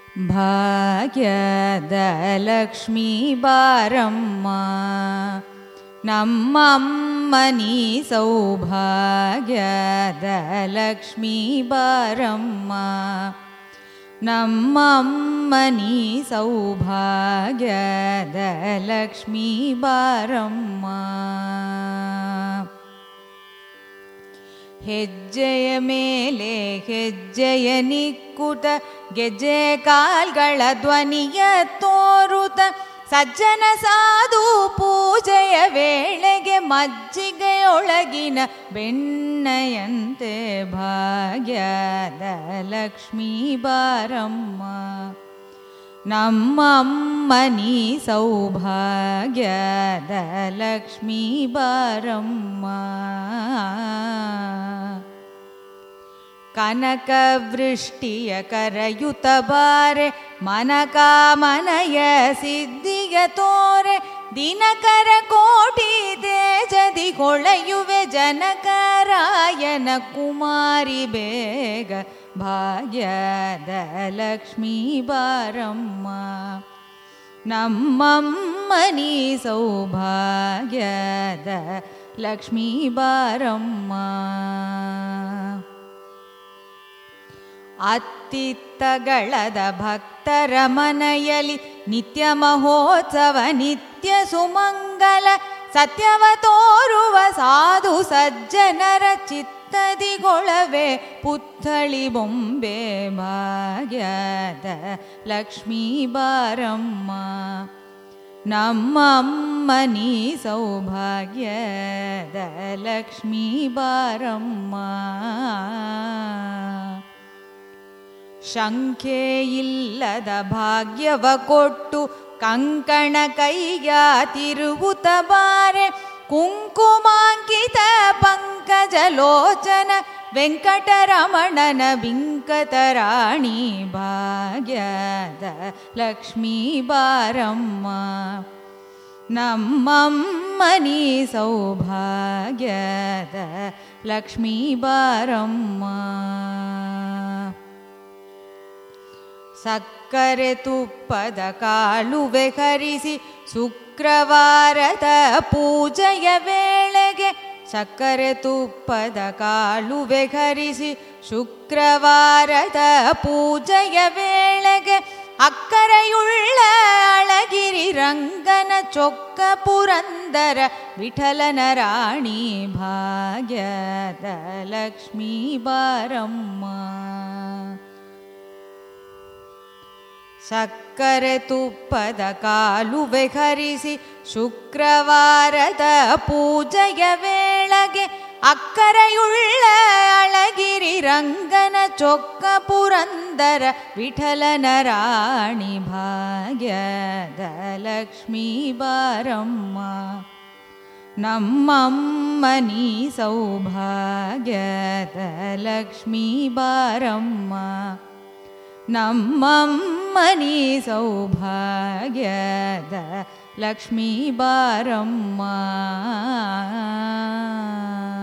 ಭಾಗ್ಯದ ಲಕ್ಷ್ಮೀ ಬಾರಮ್ಮ ನಮ್ಮಮ್ಮ ನೀ ಸೌಭಾಗ್ಯದ ಲಕ್ಷ್ಮೀ ಬಾರಮ್ಮ ನಮ್ಮಮ್ಮ ನೀ ಸೌಭಾಗ್ಯದ ಲಕ್ಷ್ಮೀ ಬಾರಮ್ಮ ಹೆಜ್ಜೆಯ ಮೇಲೆ ಹೆಜ್ಜೆಯ ನಿಕ್ಕುತ ಗೆಜ್ಜೆ ಕಾಲ್ಗಳ ಧ್ವನಿಯ ತೋರುತ ಸಜ್ಜನ ಸಾಧು ಪೂಜೆಯ ವೇಳೆಗೆ ಮಜ್ಜಿಗೆಯೊಳಗಿನ ಬೆಣ್ಣೆಯಂತೆ ಭಾಗ್ಯದ ಲಕ್ಷ್ಮೀ ಬಾರಮ್ಮ ನಮ್ಮಮ್ಮ ನೀ ಸೌಭಾಗ್ಯದ ಲಕ್ಷ್ಮೀ ಬಾರಮ್ಮ ಕನಕ ವೃಷ್ಟಿಯ ಕರಯುತ ಬಾರೆ ಮನಕಾಮನಯ ಸಿದ್ಧಿಯ ತೋರೆ ದಿನಕರ ಕೋಟಿ ತೇಜದಿ ಹೊಳೆಯುವೆ ಜನಕರಾಯನ ಕುಮಾರಿ ಬೇಗ ಭಾಗ್ಯದ ಲಕ್ಷ್ಮೀ ಬಾರಮ್ಮ ನಮ್ಮಮ್ಮ ನೀ ಸೌಭಾಗ್ಯದ ಲಕ್ಷ್ಮೀ ಬಾರಮ್ಮ ಅತ್ತಿತ್ತಗಳದ ಭಕ್ತರ ಮನೆಯಲ್ಲಿ ನಿತ್ಯ ಮಹೋತ್ಸವ ನಿತ್ಯ ಸುಮಂಗಲ ಸತ್ಯವ ತೋರುವ ಸಾಧು ಸಜ್ಜನರ ಚಿತ್ತದಿಗೊಳವೆ ಪುತ್ಥಳಿ ಬೊಂಬೆ ಭಾಗ್ಯದ ಲಕ್ಷ್ಮೀ ಬಾರಮ್ಮ ನಮ್ಮಮ್ಮ ನೀ ಸೌಭಾಗ್ಯದ ಲಕ್ಷ್ಮೀ ಬಾರಮ್ಮ ಶಂಖೆ ಇಲ್ಲದ ಭಾಗ್ಯವ ಕೊಟ್ಟು ಕಂಕಣ ಕೈಯ ತಿರುವುತ ಬಾರೆ ಕುಂಕುಮಾಂಕಿತ ಪಂಕಜ ಲೋಚನ ವೆಂಕಟರಮಣನ ಬಿಂಕತರಾಣಿ ಭಾಗ್ಯದ ಲಕ್ಷ್ಮೀ ಬಾರಮ್ಮ ನಮ್ಮಮ್ಮ ನೀ ಸೌಭಾಗ್ಯದ ಲಕ್ಷ್ಮೀ ಬಾರಮ್ಮ ಸಕ್ಕರೆ ತುಪ್ಪದ ಕಾಳುವೆ ಕರಿಸಿ ಶುಕ್ರವಾರದ ಪೂಜೆಯ ವೇಳೆಗೆ ಸಕ್ಕರೆ ತುಪ್ಪದ ಕಾಳುವೆ ಕರಿಸಿ ಶುಕ್ರವಾರದ ಪೂಜೆಯ ವೇಳೆಗೆ ಅಕ್ಕರೆಯುಳ್ಳ ಅಳಗಿರಿ ರಂಗನ ಚೊಕ್ಕ ಪುರಂದರ ವಿಠಲನ ರಾಣಿ ಭಾಗ್ಯದ ಲಕ್ಷ್ಮೀ ಬಾರಮ್ಮ ಸಕ್ಕರೆ ತುಪ್ಪದ ಕಾಲುವೆ ಹರಿಸಿ ಶುಕ್ರವಾರದ ಪೂಜೆಯ ವೇಳೆಗೆ ಅಕ್ಕರೆಯುಳ್ಳ ಅಳಗಿರಿ ರಂಗನ ಚೊಕ್ಕ ಪುರಂದರ ವಿಠಲನ ರಾಣಿ ಭಾಗ್ಯದ ಲಕ್ಷ್ಮೀ ಬಾರಮ್ಮ ನಮ್ಮಮ್ಮ ನೀ ಸೌಭಾಗ್ಯದ ಲಕ್ಷ್ಮೀ ಬಾರಮ್ಮ ನಮ್ಮಮ್ಮ ನೀ ಸೌಭಾಗ್ಯದ ಲಕ್ಷ್ಮೀ ಬಾರಮ್ಮ